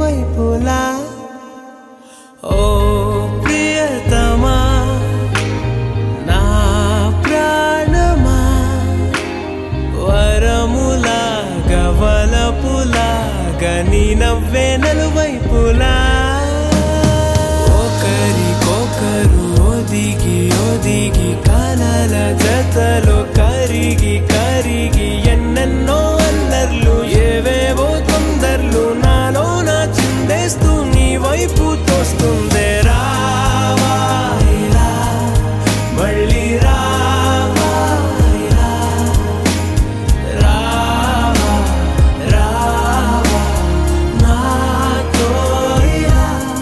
వైపులా ఓ ప్రియతమా నా ప్రాణమా వరములాగా వలపులాగా నీ నవ్వే నలువైపులా ఒకరికొకరు ఒదిగి ఒదిగి కలల జతలో కరిగి కరిగి ఎన్నెన్నో అల్లర్లు ఏవేవో తొందర్లు నాలో నా చిందేస్తూ నీ వైపు తోస్తుందే రావా ఇలా, మళ్ళీ రావా ఇలా, రావా రావా నాతో ఇలా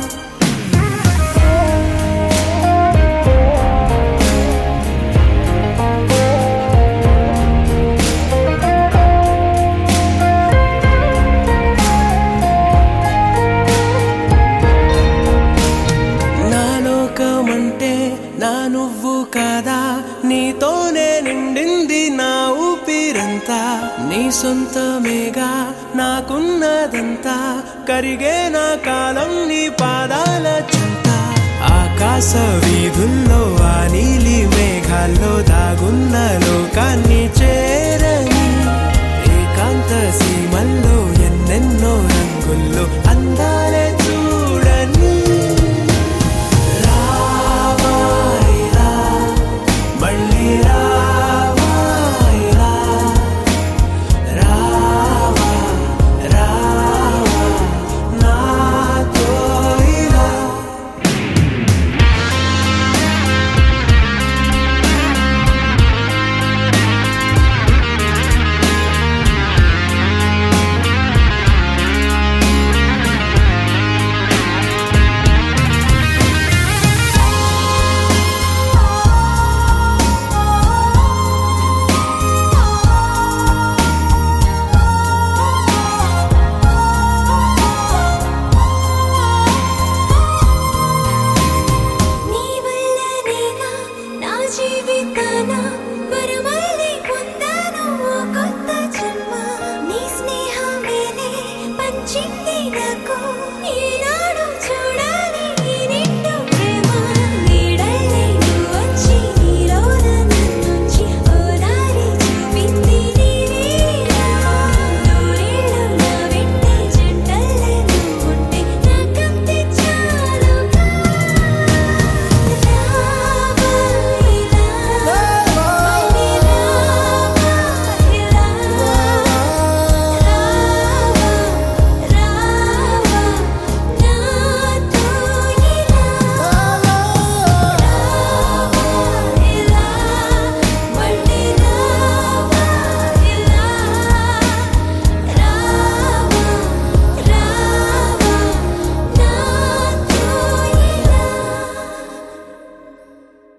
నా లోకమంటే నా నువ్వు కాదా నీతోనే నిండింది నా ఊపిరంతా నీ సొంతమేగా నాకున్నదంతా కరిగే నా కాలం నీ పాదాల చింత ఆకాశ వీధుల్లో ఆ నీలి మేఘాల్లో దాగున్న లోకాన్ని చేరని ఏకాంత సీమల్లో ఎన్నెన్నో రంగుల్లో అందాలే చూడని రావా ఇలా, మళ్ళీ రావా ఇలా, రావా, రావా, నాతో ఇలా. నీ వల్లనేనా నా జీవితాన వరమల్లి పొందాను ఓ కొత్త జన్మ నీ స్నేహమేనే పంచింది నాకు ఈ